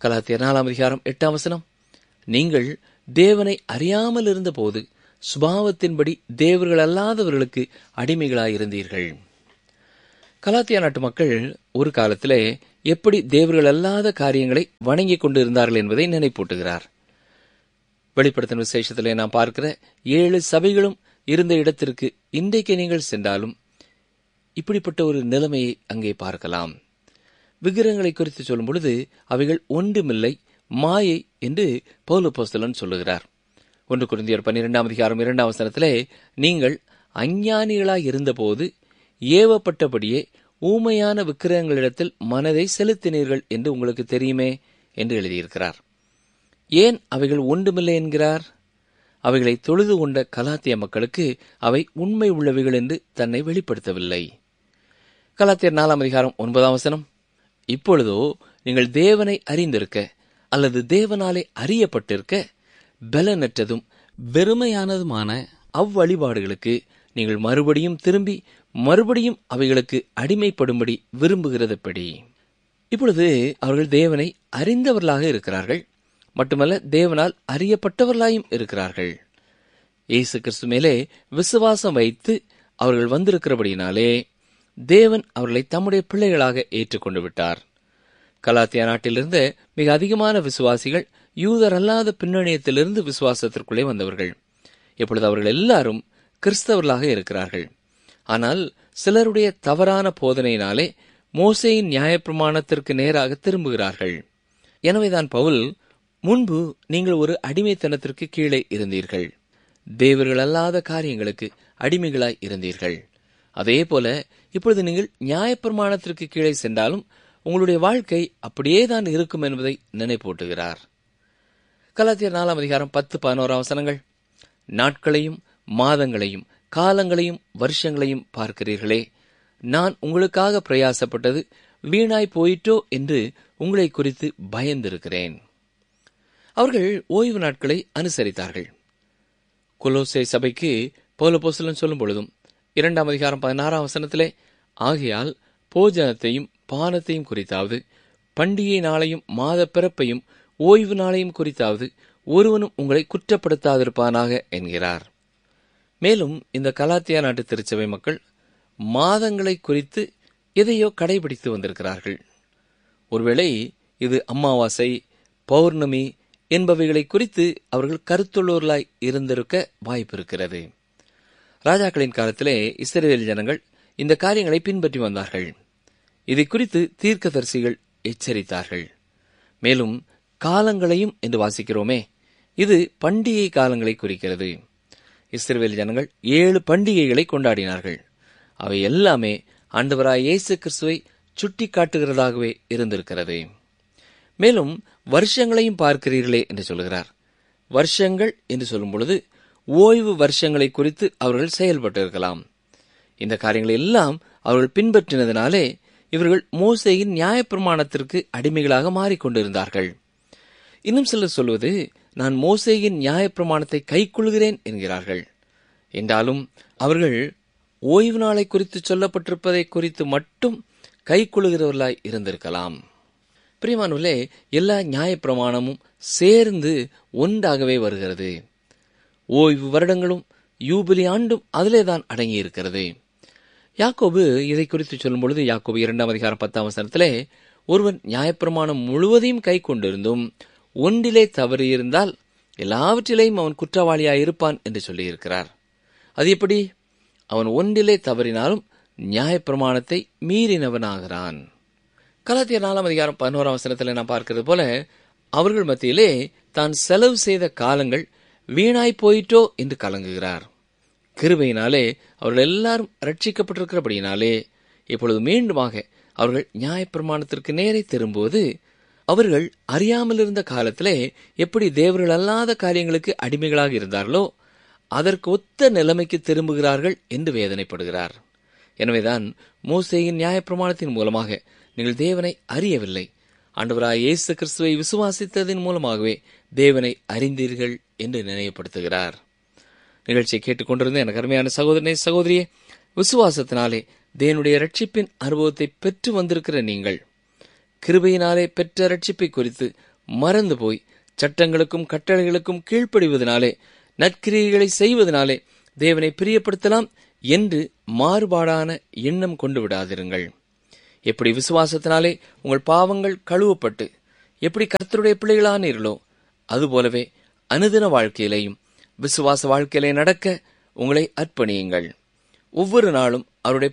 கலாத்தியர் நாலாம் அதிகாரம் எட்டாம் வசனம் நீங்கள் தேவனை அறியாமல் இருந்தபோது சுபாவத்தின்படி தேவர்கள் அல்லாதவர்களுக்கு அடிமைகளாயிருந்தீர்கள் கலாத்தியா நாட்டு மக்கள் ஒரு காலத்திலே எப்படி தேவர்கள் அல்லாத காரியங்களை வணங்கிக் கொண்டிருந்தார்கள் என்பதை நினைப்பூட்டுகிறார் வெளிப்படுத்தின விசேஷத்திலே நாம் பார்க்கிற ஏழு சபைகளும் இருந்த இடத்திற்கு இன்றைக்கு நீங்கள் சென்றாலும் இப்படிப்பட்ட ஒரு நிலைமையை அங்கே பார்க்கலாம் விக்கிரகங்களை குறித்து சொல்லும் பொழுது அவைகள் ஒன்றுமில்லை மாயை என்று பௌலபோஸ்தலன் சொல்லுகிறார் ஒன்று குருந்தியர் பன்னிரெண்டாம் அதிகாரம் இரண்டாம் வசனத்திலே நீங்கள் அஞ்ஞானிகளாய் இருந்தபோது ஏவப்பட்டபடியே ஊமையான விக்கிரகங்களிடத்தில் மனதை செலுத்தினீர்கள் என்று உங்களுக்கு தெரியுமே என்று எழுதியிருக்கிறார் ஏன் அவைகள் ஒன்றுமில்லை என்கிறார் அவைகளை தொழுது கொண்ட கலாத்திய மக்களுக்கு அவை உண்மை உள்ளவைகள் என்று தன்னை வெளிப்படுத்தவில்லை கலாத்தியர் நாலாம் அதிகாரம் ஒன்பதாம் வசனம் இப்பொழுதோ நீங்கள் தேவனை அறிந்திருக்க அல்லது தேவனாலே அறியப்பட்டிருக்க பலனற்றதும் வெறுமையானதுமான அவ்வழிபாடுகளுக்கு நீங்கள் மறுபடியும் திரும்பி மறுபடியும் அவைகளுக்கு அடிமைப்படும்படி விரும்புகிறதுபடி இப்பொழுது அவர்கள் தேவனை அறிந்தவர்களாக இருக்கிறார்கள் மட்டுமல்ல தேவனால் அறியப்பட்டவர்களாயும் இருக்கிறார்கள் இயேசு கிறிஸ்து மேலே விசுவாசம் வைத்து அவர்கள் வந்திருக்கிறபடியினாலே தேவன் அவர்களை தம்முடைய பிள்ளைகளாக ஏற்றுக்கொண்டு விட்டார் கலாத்தியா நாட்டிலிருந்த மிக அதிகமான விசுவாசிகள் யூதர் அல்லாத பின்னணியத்திலிருந்து விசுவாசத்திற்குள்ளே வந்தவர்கள் இப்பொழுது அவர்கள் எல்லாரும் கிறிஸ்தவர்களாக இருக்கிறார்கள் ஆனால் சிலருடைய தவறான போதனையினாலே மோசையின் நியாயப்பிரமாணத்திற்கு நேராக திரும்புகிறார்கள் எனவேதான் பவுல் முன்பு நீங்கள் ஒரு அடிமைத்தனத்திற்கு கீழே இருந்தீர்கள் தேவர்கள் அல்லாத காரியங்களுக்கு அடிமைகளாய் இருந்தீர்கள் அதே போல இப்பொழுது நீங்கள் நியாயப்பிரமாணத்திற்கு கீழே சென்றாலும் உங்களுடைய வாழ்க்கை அப்படியே தான் இருக்கும் என்பதை நினைப்பூட்டுகிறார் கலாத்தியர் நாலாம் அதிகாரம் பத்து பதினோராம் வசனங்கள் நாட்களையும் மாதங்களையும் காலங்களையும் வருஷங்களையும் பார்க்கிறீர்களே நான் உங்களுக்காக பிரயாசப்பட்டது வீணாய் போயிட்டோ என்று உங்களை குறித்து பயந்திருக்கிறேன் அவர்கள் ஓய்வு நாட்களை அனுசரித்தார்கள் கொலோசே சபைக்கு பௌலபோசலன் சொல்லும் பொழுதும் இரண்டாம் அதிகாரம் பதினாறாம் வசனத்திலே ஆகையால் போஜனத்தையும் பானத்தையும் குறித்தாவது பண்டிகை நாளையும் மாத பிறப்பையும் ஓய்வு நாளையும் குறித்தாவது ஒருவனும் உங்களை குற்றப்படுத்தாதிருப்பானாக என்கிறார் மேலும் இந்த கலாத்தியா நாட்டு திருச்சபை மக்கள் மாதங்களை குறித்து எதையோ கடைபிடித்து வந்திருக்கிறார்கள் ஒருவேளை இது அமாவாசை பௌர்ணமி என்பவைகளை குறித்து அவர்கள் கருத்துள்ளோர்களாய் இருந்திருக்க வாய்ப்பு இருக்கிறது ராஜாக்களின் காலத்திலே இஸ்ரேல் ஜனங்கள் இந்த காரியங்களை பின்பற்றி வந்தார்கள் இதை குறித்து தீர்க்கதரிசிகள் எச்சரித்தார்கள் மேலும் காலங்களையும் என்று வாசிக்கிறோமே இது பண்டிகை காலங்களை குறிக்கிறது இஸ்ரேல் ஜனங்கள் ஏழு பண்டிகைகளை கொண்டாடினார்கள் அவை எல்லாமே ஆண்டவராய் இயேசு கிறிஸ்துவை சுட்டி காட்டுகிறதாகவே இருந்திருக்கிறது மேலும் வருஷங்களையும் பார்க்கிறீர்களே என்று சொல்கிறார் வருஷங்கள் என்று சொல்லும் பொழுது ஓய்வு வருஷங்களை குறித்து அவர்கள் செயல்பட்டிருக்கலாம் இந்த காரியங்களை எல்லாம் அவர்கள் பின்பற்றினதினாலே இவர்கள் மோசையின் நியாயப்பிரமாணத்திற்கு அடிமைகளாக மாறிக்கொண்டிருந்தார்கள் இன்னும் சிலர் சொல்வது நான் மோசையின் நியாயப்பிரமாணத்தை கைக்கொள்கிறேன் என்கிறார்கள் என்றாலும் அவர்கள் ஓய்வு நாளை குறித்து சொல்லப்பட்டிருப்பதை குறித்து மட்டும் கைக்கொள்கிறவர்களாய் இருந்திருக்கலாம் பிரியமானுள்ளே எல்லா நியாயப்பிரமாணமும் சேர்ந்து ஒன்றாகவே வருகிறது ஓய்வு வருடங்களும் யூபிலி ஆண்டும் அதிலே தான் அடங்கியிருக்கிறது யாக்கோபு இதை குறித்து சொல்லும் பொழுது யாக்கோபு இரண்டாம் அதிகாரம் பத்தாம் வசனத்திலே ஒருவன் நியாயப்பிரமாணம் முழுவதையும் கை கொண்டிருந்தும் ஒன்றிலே தவறியிருந்தால் எல்லாவற்றிலேயும் அவன் குற்றவாளியாய் இருப்பான் என்று சொல்லியிருக்கிறார் அது எப்படி அவன் ஒன்றிலே தவறினாலும் நியாயப்பிரமாணத்தை மீறினவனாகிறான் கலாத்திய நாலாம் அதிகாரம் பதினோராம் வசனத்தில் நான் பார்க்கிறது போல அவர்கள் மத்தியிலே தான் செலவு செய்த காலங்கள் வீணாய் போயிட்டோ என்று கலங்குகிறார் கிருபையினாலே அவர்கள் எல்லாரும் ரட்சிக்கப்பட்டிருக்கிறபடியினாலே இப்பொழுது மீண்டுமாக அவர்கள் நியாயப்பிரமாணத்திற்கு நேரே திரும்புவது அவர்கள் அறியாமல் இருந்த காலத்திலே எப்படி தேவர்கள் அல்லாத காரியங்களுக்கு அடிமைகளாக இருந்தார்களோ அதற்கு ஒத்த நிலைமைக்கு திரும்புகிறார்கள் என்று வேதனைப்படுகிறார் எனவேதான் மோசேயின் நியாயப்பிரமாணத்தின் மூலமாக நீங்கள் தேவனை அறியவில்லை ஆண்டவராய் இயேசு கிறிஸ்துவை விசுவாசித்ததின் மூலமாகவே தேவனை அறிந்தீர்கள் என்று நினைவுபடுத்துகிறார் நிகழ்ச்சியை கேட்டுக்கொண்டிருந்த எனக்கு அருமையான சகோதரனே சகோதரியே விசுவாசத்தினாலே தேவனுடைய ரட்சிப்பின் அனுபவத்தை பெற்று வந்திருக்கிற நீங்கள் கிருபையினாலே பெற்ற ரட்சிப்பை குறித்து மறந்து போய் சட்டங்களுக்கும் கட்டளைகளுக்கும் கீழ்ப்படிவதனாலே நற்கிரியைகளை செய்வதனாலே தேவனை பிரியப்படுத்தலாம் என்று மாறுபாடான எண்ணம் கொண்டு விடாதிருங்கள் எப்படி விசுவாசத்தினாலே உங்கள் பாவங்கள் கழுவப்பட்டு எப்படி கர்த்தருடைய பிள்ளைகளானீர்களோ அதுபோலவே அனுதின வாழ்க்கையிலேயும் விசுவாச வாழ்க்கையிலே நடக்க உங்களை அர்ப்பணியுங்கள் ஒவ்வொரு நாளும் அவருடைய